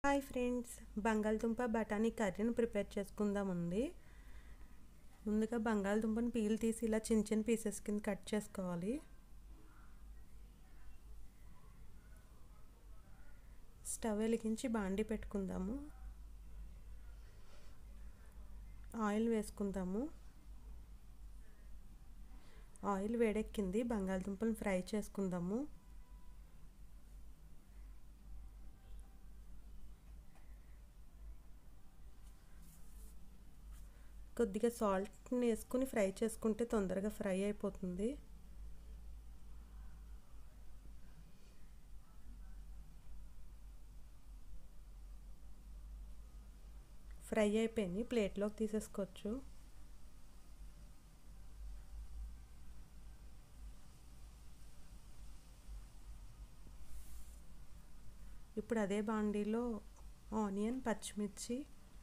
hi friends బంగాళదుంప బఠానీ కర్రీని ప్రిపేర్ చేసుకుందామండి ముందుగా బంగాళదుంపని పీల్ తీసి ఇలా చిన్న చిన్న పీసెస్ కింద కట్ చేసుకోవాలి స్టవ్ వెలిగించి బాండి పెట్టుకుందాము ఆయిల్ వేసుకుందాము ఆయిల్ వేడెక్కింది బంగాళదుంపలు ఫ్రై చేసుకుందాము కొద్దిగా సాల్ట్ని వేసుకుని ఫ్రై చేసుకుంటే తొందరగా ఫ్రై అయిపోతుంది ఫ్రై అయిపోయింది ప్లేట్లోకి తీసేసుకోవచ్చు ఇప్పుడు అదే బాండీలో ఆనియన్ పచ్చిమిర్చి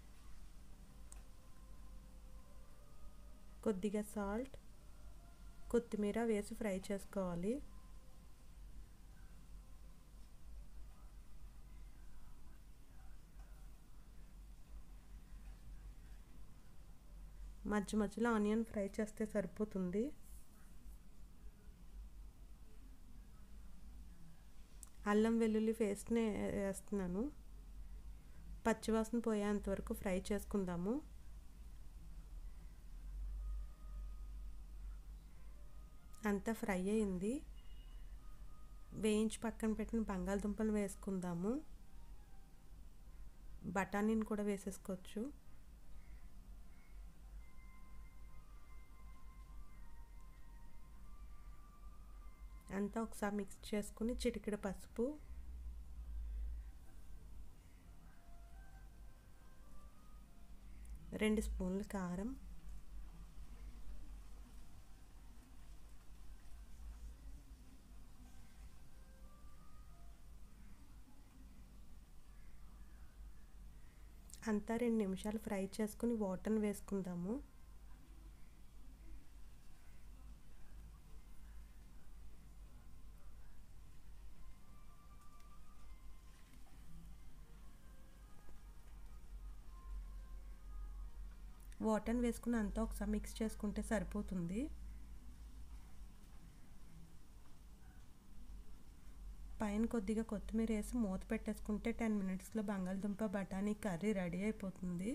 కొద్దిగా సాల్ట్ కొత్తిమీర వేసి ఫ్రై చేసుకోవాలి మధ్య మధ్యలో ఆనియన్ ఫ్రై చేస్తే సరిపోతుంది అల్లం వెల్లుల్లి పేస్ట్ని వేస్తున్నాను పచ్చివాసన పోయేంత వరకు ఫ్రై చేసుకుందాము అంతా ఫ్రై అయింది వేయించి పక్కన పెట్టిన బంగాళదుంపలు వేసుకుందాము బఠానీని కూడా వేసేసుకోవచ్చు అంతా ఒకసారి మిక్స్ చేసుకుని చిటికెడ పసుపు రెండు స్పూన్లు కారం అంతా రెండు నిమిషాలు ఫ్రై చేసుకుని వాటర్ని వేసుకుందాము వాటర్ని వేసుకుని అంతా ఒకసారి మిక్స్ చేసుకుంటే సరిపోతుంది పైన కొద్దిగా కొత్తిమీర వేసి మూత పెట్టేసుకుంటే టెన్ మినిట్స్లో బంగాళదుంప బఠానీ కర్రీ రెడీ అయిపోతుంది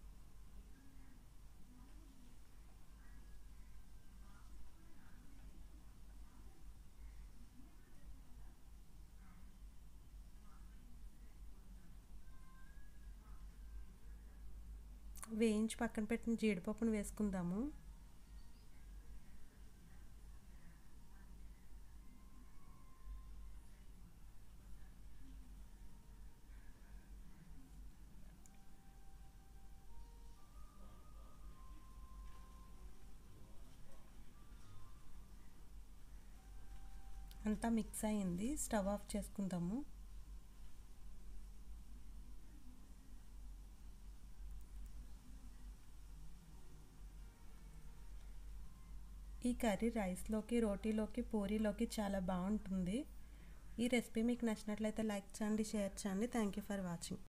వేయించి పక్కన పెట్టిన జీడిపప్పును వేసుకుందాము అంతా మిక్స్ అయింది స్టవ్ ఆఫ్ చేసుకుందాము ఈ కర్రీ రైస్లోకి రోటీలోకి పూరీలోకి చాలా బాగుంటుంది ఈ రెసిపీ మీకు నచ్చినట్లయితే లైక్ చేయండి షేర్ చేయండి థ్యాంక్ యూ ఫర్ వాచింగ్